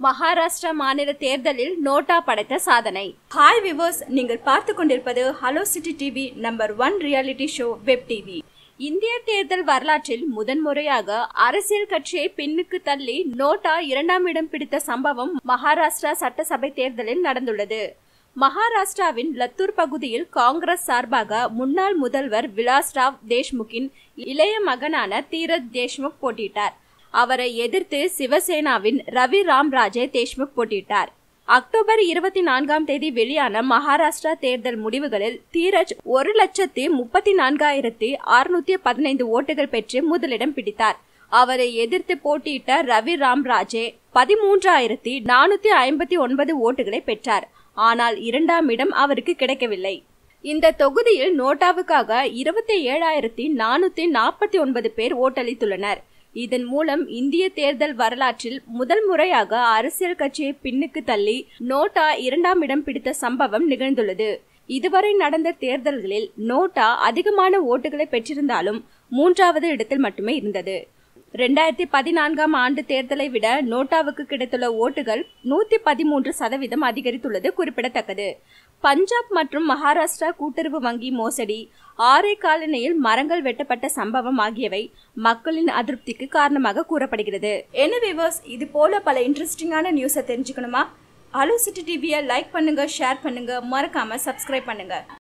மகாராஷ்டிரா மாநில தேர்தலில் நோட்டா படைத்த சாதனை ஹாய் விவர்ஸ் நீங்கள் பார்த்து கொண்டிருப்பது hello city TV number one reality show web TV இந்திய தேர்தல் வரலாற்றில் முதன்முறையாக அரசியல் கட்சியை பின்னுக்கு தள்ளி நோட்டா இரண்டாம் இடம் பிடித்த சம்பவம் மகாராஷ்டிரா சட்டசபை தேர்தலில் நடந்துள்ளது மகாராஷ்டிராவின் லத்தூர் பகுதியில் காங்கிரஸ் சார்பாக முன்னாள் முதல்வர் விலாஸ் ராவ் தேஷ்முக்கின் இளைய மகனான தீரத் தேஷ்முக் போட்டியிட்டார் அவரை எதிர்த்து சிவசேனாவின் ரவி ராம்ராஜே தேஷ்முக் போட்டியிட்டார் அக்டோபர் இருபத்தி நான்காம் தேதி வெளியான மகாராஷ்டிரா தேர்தல் முடிவுகளில் தீரஜ் ஒரு லட்சத்தி முப்பத்தி நான்காயிரத்தி அறுநூத்தி பதினைந்து ஓட்டுகள் பெற்று முதலிடம் பிடித்தார் அவரை எதிர்த்து போட்டியிட்ட ரவி ராம்ராஜே பதிமூன்றாயிரத்தி நானூத்தி ஐம்பத்தி ஒன்பது ஓட்டுகளை பெற்றார் ஆனால் இரண்டாம் இடம் அவருக்கு கிடைக்கவில்லை இந்த தொகுதியில் நோட்டாவுக்காக இருபத்தி ஏழாயிரத்தி நானூத்தி நாற்பத்தி ஒன்பது பேர் ஓட்டளித்துள்ளனர் இதன் மூலம் இந்திய தேர்தல் வரலாற்றில் முதல் முறையாக அரசியல் கட்சியை பின்னுக்கு தள்ளி நோட்டா இரண்டாம் இடம் பிடித்த சம்பவம் நிகழ்ந்துள்ளது இதுவரை நடந்த தேர்தல்களில் நோட்டா அதிகமான ஓட்டுகளை பெற்றிருந்தாலும் மூன்றாவது இடத்தில் மட்டுமே இருந்தது ரெண்டாயிரத்தி பதினான்காம் ஆண்டு தேர்தலை விட நோட்டாவுக்கு கிடைத்துள்ள ஓட்டுகள் நூத்தி பதிமூன்று சதவீதம் அதிகரித்துள்ளது குறிப்பிடத்தக்கது பஞ்சாப் மற்றும் மகாராஷ்டிரா கூட்டுறவு வங்கி மோசடி ஆரே காலனியில் மரங்கள் வெட்டப்பட்ட சம்பவம் ஆகியவை மக்களின் அதிருப்திக்கு காரணமாக கூறப்படுகிறது என்ன விவர்ஸ் இது போல பல இன்ட்ரெஸ்டிங்கான நியூஸை தெரிஞ்சுக்கணுமா ஹலோ சிட்டி டிவியை லைக் பண்ணுங்க ஷேர் பண்ணுங்க மறக்காம சப்ஸ்கிரைப் பண்ணுங்க